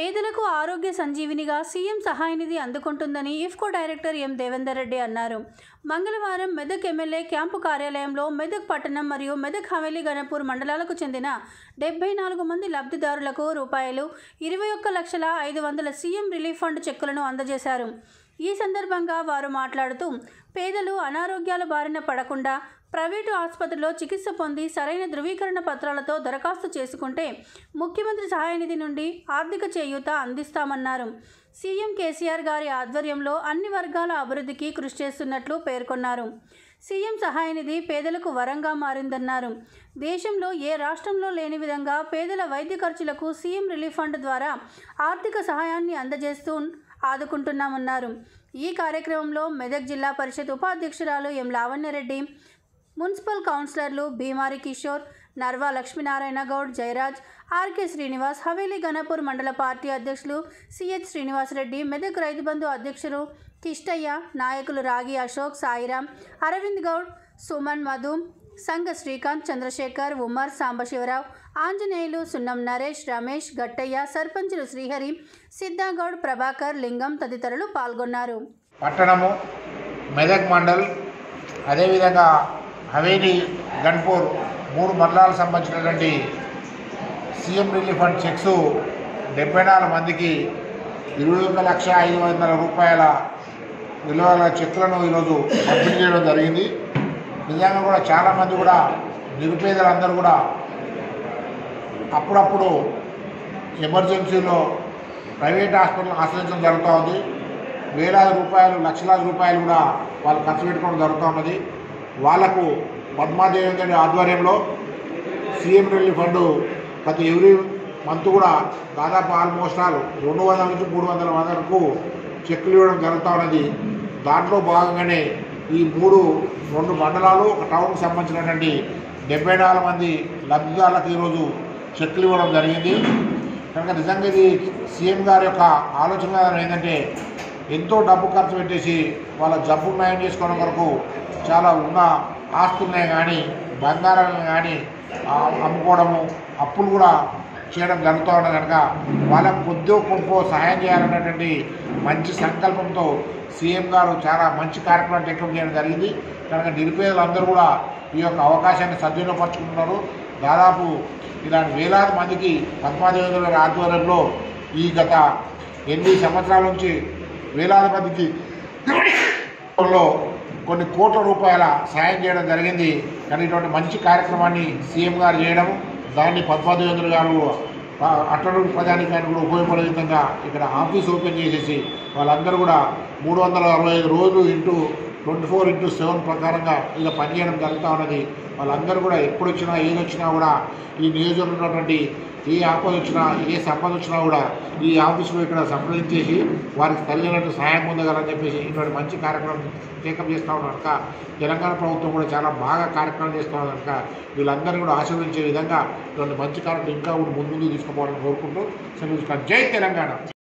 పేదలకు ఆరోగ్య సంజీవినిగా సీఎం సహాయనిధి అందుకుంటుందని IFFCO director M Devender Reddy అన్నారు మంగళవారం మెదక్ ఎమ్మెల్యే క్యాంపు కార్యాలయంలో మెదక్ పట్టణం మరియు మెదక్ హవేలీ గణపూర్ మండలాలకు చెందిన డెబ్బై నాలుగు మంది లబ్ధిదారులకు రూపాయలు ఇరవై ఒక్క లక్షల ఐదు వందల సీఎం రిలీఫ్ ఫండ్ చెక్కులను అందజేశారు ఈ సందర్భంగా వారు మాట్లాడుతూ పేదలు అనారోగ్యాల బారిన పడకుండా ప్రైవేటు ఆసుపత్రిలో చికిత్స పొంది సరైన ధృవీకరణ పత్రాలతో దరఖాస్తు చేసుకుంటే ముఖ్యమంత్రి సహాయనిధి నుండి ఆర్థిక చేయూత అందిస్తామన్నారు సీఎం కేసీఆర్ గారి ఆధ్వర్యంలో అన్ని వర్గాల అభివృద్ధికి కృషి చేస్తున్నట్లు పేర్కొన్నారు సీఎం సహాయనిధి పేదలకు వరంగా మారిందన్నారు దేశంలో ఏ రాష్ట్రంలో లేని విధంగా పేదల వైద్య ఖర్చులకు సీఎం రిలీఫ్ ఫండ్ ద్వారా ఆర్థిక సహాయాన్ని అందజేస్తూ ఆదుకుంటున్నామన్నారు ఈ కార్యక్రమంలో మెదక్ జిల్లా పరిషత్ ఉపాధ్యక్షురాలు ఎం లావణ్యరెడ్డి మున్సిపల్ కౌన్సిలర్లు భీమారి కిషోర్ నర్వా లక్ష్మీనారాయణ గౌడ్ జయరాజ్ ఆర్కే శ్రీనివాస్ హవేలీ గణపూర్ మండల పార్టీ అధ్యక్షులు సిహెచ్ శ్రీనివాసరెడ్డి మెదక్ రైతు బంధు అధ్యక్షులు కిష్టయ్య నాయకులు రాగి అశోక్ సాయిరాం అరవింద్ గౌడ్ సుమన్ మధు సంఘ శ్రీకాంత్ చంద్రశేఖర్ ఉమర్ సాంబశివరావు ఆంజనేయులు సున్నం నరేష్ రమేష్ గట్టయ్య సర్పంచులు శ్రీహరి సిద్ధాగౌడ్ ప్రభాకర్ లింగం తదితరులు పాల్గొన్నారు పట్టణము మెదక్ మండల్ అదేవిధంగా హవేలీ గన్పూర్ మూడు మండలాలకు సంబంధించినటువంటి సీఎం రిలీఫ్ ఫండ్ చెక్స్ డెబ్బై నాలుగు మందికి ఇరవై ఒక లక్ష ఐదు వందల రూపాయల విలువల చెక్కులను ఈరోజు పంపిణీ చేయడం జరిగింది నిజంగా కూడా చాలామంది కూడా నిరుపేదలందరూ కూడా అప్పుడప్పుడు ఎమర్జెన్సీలో ప్రైవేట్ హాస్పిటల్ ఆశ్రయించడం జరుగుతూ ఉంది వేలాది రూపాయలు లక్షలాది రూపాయలు కూడా వాళ్ళు ఖర్చు పెట్టుకోవడం జరుగుతూ ఉన్నది వాళ్లకు పద్మాదేవి గారి ఆధ్వర్యంలో సీఎం రిలీఫ్ ఫండ్ ప్రతి ఎవ్రీ మంత్ కూడా దాదాపు ఆల్మోస్ట్ ఆల్ రెండు వందల నుంచి మూడు వందల వరకు చెక్కులు ఇవ్వడం జరుగుతూ ఉన్నది దాంట్లో భాగంగానే ఈ మూడు రెండు మండలాలు ఒక టౌన్కి సంబంధించినటువంటి డెబ్బై నాలుగు మంది లబ్ధిదారులకు ఈరోజు చెక్కులు ఇవ్వడం జరిగింది కనుక నిజంగా ఇది సీఎం గారి యొక్క ఆలోచన విధానం ఏంటంటే ఎంతో డబ్బు ఖర్చు పెట్టేసి వాళ్ళ జబ్బు నయం చేసుకోవడం వరకు చాలా ఉన్న ఆస్తులున్నాయి కానీ బంగారాలను కానీ ఆ, అమ్ముకోవడము అప్పులు కూడా చేయడం జరుగుతూ ఉన్నది కనుక వాళ్ళకు కొద్దో కొంపో సహాయం చేయాలన్నటువంటి మంచి సంకల్పంతో సీఎం గారు చాలా మంచి కార్యక్రమం టెక్నం చేయడం జరిగింది కనుక నిరుపేదలందరూ కూడా ఈ యొక్క అవకాశాన్ని సద్వినియోగపరుచుకుంటున్నారు దాదాపు ఇలాంటి వేలాది మందికి పద్మాదేవి గారి ఆధ్వర్యంలో ఈ గత ఎనిమిది సంవత్సరాల నుంచి వేలాది మందికి లో కొన్ని కోట్ల రూపాయల సాయం చేయడం జరిగింది కానీ ఇటువంటి మంచి కార్యక్రమాన్ని సీఎం గారు చేయడం దాన్ని పద్మాదేవేంద్ర గారు ఆ, అట్టడుగు ప్రజానికానికి కూడా ఉపయోగపడే విధంగా ఇక్కడ ఆఫీస్ ఓపెన్ చేసేసి వాళ్ళందరూ కూడా మూడు వందల అరవై ఐదు రోజులు into twenty four into seven ప్రకారంగా ఇలా పనిచేయడం జరుగుతూ ఉన్నది వాళ్ళందరూ కూడా ఎప్పుడు వచ్చినా ఏది వచ్చినా కూడా ఈ నియోజకవర్గంలో ఉన్నటువంటి ఏ ఆపద వచ్చినా ఏ సంపద వచ్చినా కూడా ఈ ఆఫీసులో ఇక్కడ సంప్రదించేసి వారికి తగినట్టు సహాయం పొందగలని చెప్పేసి ఇటువంటి మంచి కార్యక్రమం టేకప్ చేస్తూ ఉన్నారు కనుక తెలంగాణ ప్రభుత్వం కూడా చాలా బాగా కార్యక్రమం చేస్తూ ఉన్నారు కనుక వీళ్ళందరినీ కూడా ఆశీర్వదించే విధంగా ఇటువంటి మంచి కార్యక్రమం ఇంకా కూడా ముందు ముందు తీసుకుపోవాలని కోరుకుంటూ సెలవు జై తెలంగాణ